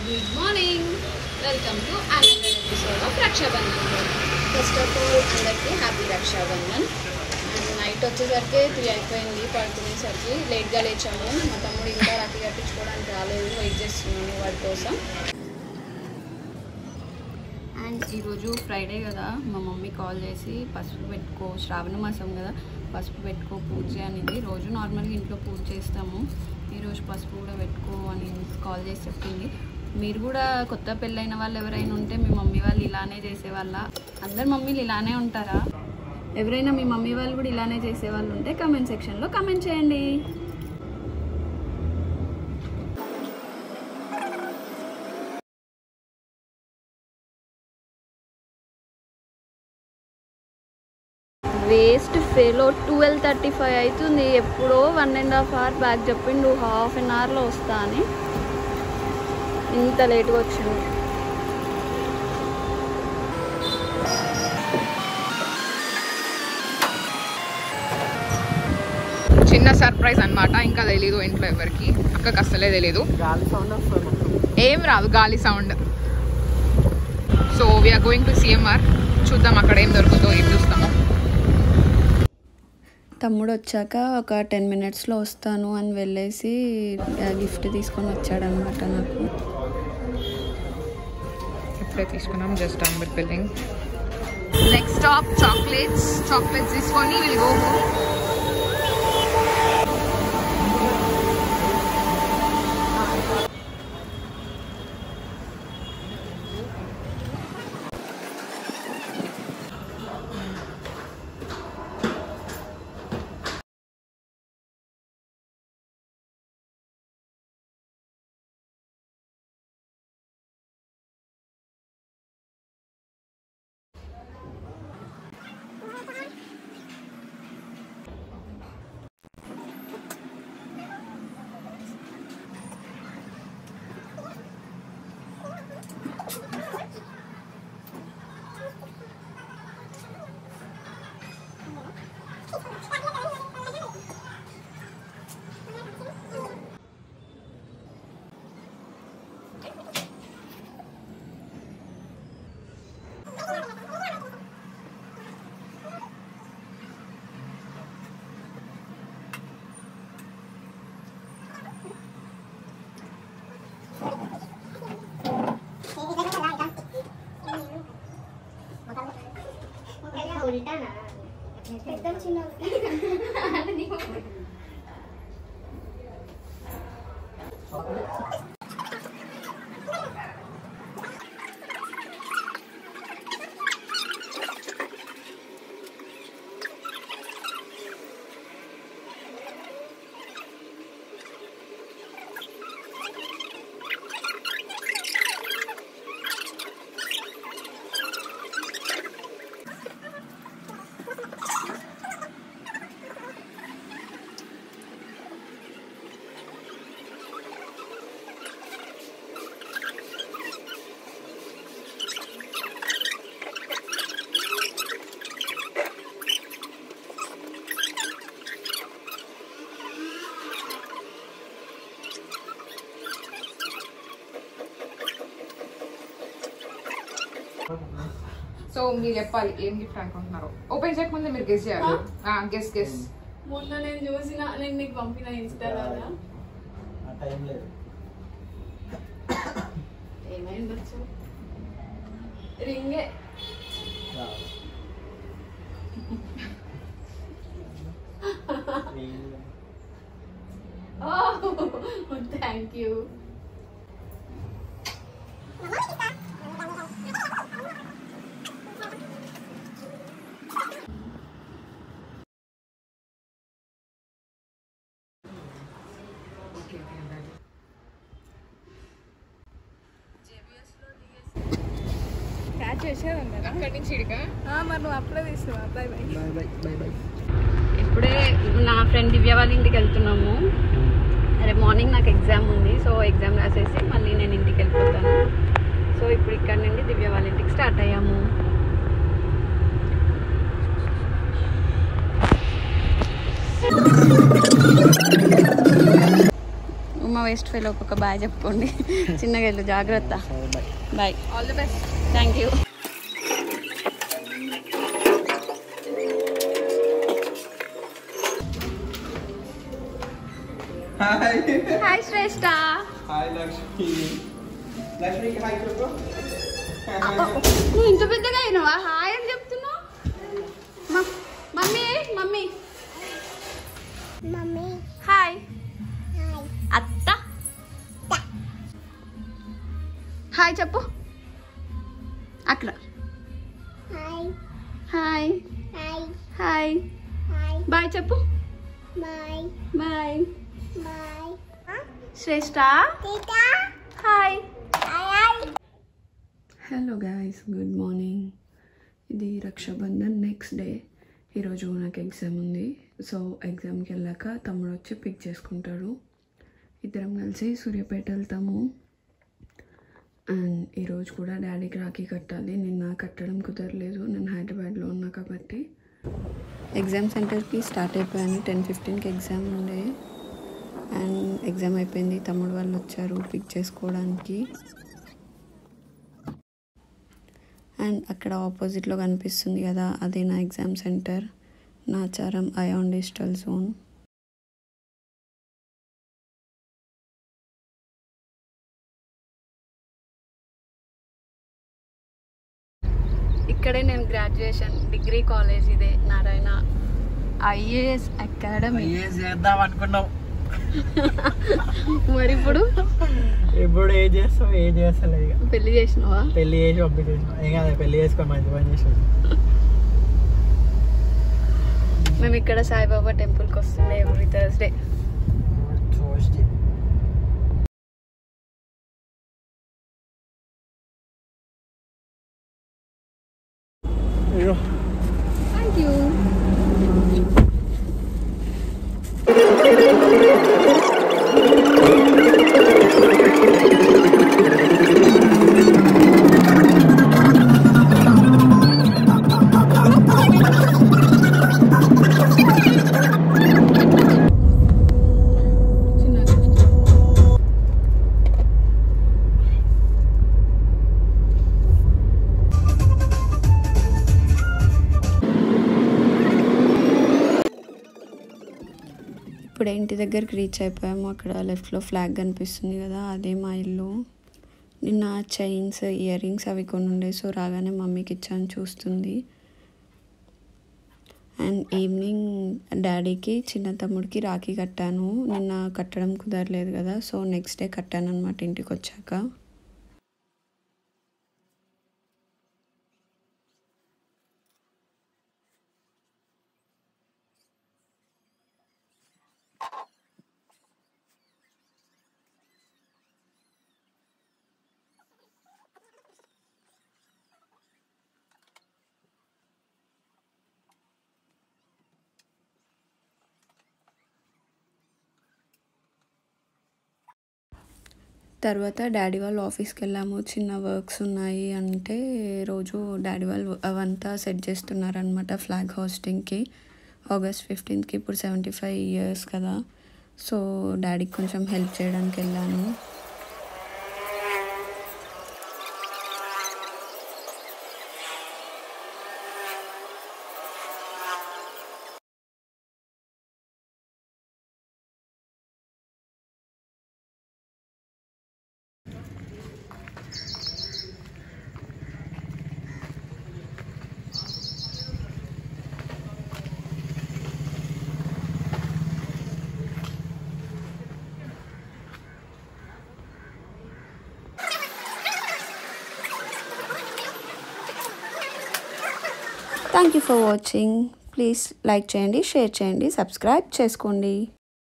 Good morning welcome to another episode of Rakshabandhan first of all అందరికీ happy Rakshabandhan and night వచ్చేసరికి three అయిపోయింది పడుకునేసరికి లేట్గా లేచాము మా తమ్ముడు ఇంకా రాఖీ కట్టించుకోవడానికి రాలేదు వెయిట్ చేస్తున్నాను వాడి కోసం అండ్ ఈరోజు ఫ్రైడే కదా మా మమ్మీ కాల్ చేసి పసుపు పెట్టుకో శ్రావణ మాసం కదా పసుపు పెట్టుకో పూజ అనేది రోజు నార్మల్గా ఇంట్లో పూజ చేస్తాము ఈరోజు పసుపు కూడా పెట్టుకో అని కాల్ చేసి చెప్పింది మీరు కూడా కొత్త పెళ్ళైన వాళ్ళు ఎవరైనా ఉంటే మీ మమ్మీ వాళ్ళు ఇలానే చేసేవాళ్ళ అందరు మమ్మీలు ఇలానే ఉంటారా ఎవరైనా మీ మమ్మీ వాళ్ళు కూడా ఇలానే చేసేవాళ్ళు ఉంటే కమెంట్ సెక్షన్లో కమెంట్ చేయండి waste fellow twelve thirty five అవుతుంది ఎప్పుడో one and half hour back చెప్పిండు హాఫ్ అన్ అవర్లో వస్తా అని ఇంత లేట్గా వచ్చింది చిన్న సర్ప్రైజ్ అన్నమాట ఇంకా తెలీదు ఇంట్లో ఎవరికి అక్కకి అస్సలే తెలీదు ఏం రాదు గాలి sound so we're going to CMR చూద్దాం అక్కడ ఏం దొరుకుతుందో ఏం చూస్తామో తమ్ముడు వచ్చాక ఒక టెన్ మినిట్స్లో వస్తాను అని వెళ్ళేసి గిఫ్ట్ తీసుకొని వచ్చాడనమాట నాకు ఇప్పుడే తీసుకున్నాం just Amber building next stop chocolates chocolates తీసుకొని విల్ గో సో మీరు చెప్పాలి ఏం గిఫ్ట్ అనుకుంటున్నారు ఓపెన్ చేయకముందే మీరు గెస్ చేయాలి గెస్ గెస్ మొన్న నేను చూసిన నేను నీకు పంపిన ఇన్స్టాగ్రామ్ ఆ టైం లేదు ఏమైండొచ్చు రింగే రాదు. ఓ థ్యాంక్ యూ క్యాచ్ చేసేది అక్కడి నుంచి ఇడిగా మరి నువ్వు అప్పుడే తీసుకున్నా బాయ్ బాయ్ ఇప్పుడే నా ఫ్రెండ్ దివ్య వాళ్ళ ఇంటికి వెళ్తున్నాము రేపు మార్నింగ్ నాకు ఎగ్జామ్ ఉంది సో ఎగ్జామ్ రాసేసి మళ్ళీ నేను ఇంటికి వెళ్ళిపోతాను సో ఇప్పుడు ఇక్కడ నుండి దివ్య వాళ్ళ ఇంటికి స్టార్ట్ అయ్యాము శర్మ వేస్ట్ ఫెలో ఒక బాయ్ చెప్పుకోండి చిన్నగా వెళ్ళు జాగ్రత్త సరే bye bye all the best thank you hi hi Shreshtha hi Lakshmi లక్ష్మికి హాయ్ చెప్పు నువ్వు ఇంత పెద్దగా అయినావా హాయ్ అని చెప్తున్నావు మ- mummy mummy mummy hi hi అత్త హాయ్ చెప్పు అక్కడ hi hi hi hi hi bye చెప్పు బాయ్ బాయ్ బాయ్ శ్రేష్ఠ టీటా hi hi hello guys good morning ఇది రక్షాబంధన్ నెక్స్ట్ డే ఈరోజు నాకు ఎగ్జామ్ ఉంది సో ఎగ్జామ్కి వెళ్ళాక తమ్ముడు వచ్చి పిక్ చేసుకుంటాడు ఇద్దరం కలిసి సూర్యాపేట వెళ్తాము అండ్ ఈరోజు కూడా డాడీకి రాఖీ కట్టాలి నిన్న కట్టడం కుదరలేదు నేను హైదరాబాద్లో ఉన్నా కాబట్టి ఎగ్జామ్ సెంటర్కి స్టార్ట్ అయిపోయాను టెన్ ఫిఫ్టీన్కి ఎగ్జామ్ ఉండే అండ్ ఎగ్జామ్ అయిపోయింది తమ్ముడు వాళ్ళు వచ్చారు పిక్ చేసుకోవడానికి అండ్ అక్కడ ఆపోజిట్లో కనిపిస్తుంది కదా అదే నా exam centre Nacharam Ion Digital Zone ఇక్కడే నేను గ్రాడ్యుయేషన్ డిగ్రీ కాలేజ్ ఇదే నారాయణ ఐఏఎస్ అకాడమీ ఏం చేద్దాం అనుకున్నావు మరి ఇప్పుడు ఇప్పుడు ఏం చేస్తావు ఏం చేస్తలేదు ఇక పెళ్లి చేసినావా పెళ్లి చేసి పంపించేసిన ఏం కాదు పెళ్లి చేసుకొని మంచి పని చేసాడు మేము ఇక్కడ సాయిబాబా టెంపుల్కి వస్తుండే ఎవ్రీ థర్స్డే చూసి అయ్యో థ్యాంక్ యూ ఇప్పుడు ఇంటి దగ్గరికి రీచ్ అయిపోయాము అక్కడ లెఫ్ట్లో ఫ్లాగ్ కనిపిస్తుంది కదా అదే మా ఇల్లు నిన్న చైన్స్ ఇయర్ రింగ్స్ అవి కొన్ని ఉండే సో రాగానే మమ్మీకి ఇచ్చాను చూస్తుంది అండ్ ఈవినింగ్ డాడీకి చిన్న తమ్ముడికి రాఖీ కట్టాను నిన్న కట్టడం కుదరలేదు కదా సో నెక్స్ట్ డే కట్టాను అనమాట ఇంటికి వచ్చాక తర్వాత డాడీ వాళ్ళు ఆఫీస్కి వెళ్ళాము చిన్న వర్క్స్ ఉన్నాయి అంటే రోజు డాడీ వాళ్ళు అవంతా సెట్ చేస్తున్నారనమాట ఫ్లాగ్ హోస్టింగ్కి ఆగస్ట్ ఫిఫ్టీన్త్కి ఇప్పుడు సెవెంటీ ఫైవ్ ఇయర్స్ కదా సో డాడీకి కొంచెం హెల్ప్ చేయడానికి వెళ్ళాను thank you for watching please like చేయండి షేర్ చేయండి సబ్స్క్రైబ్ చేసుకోండి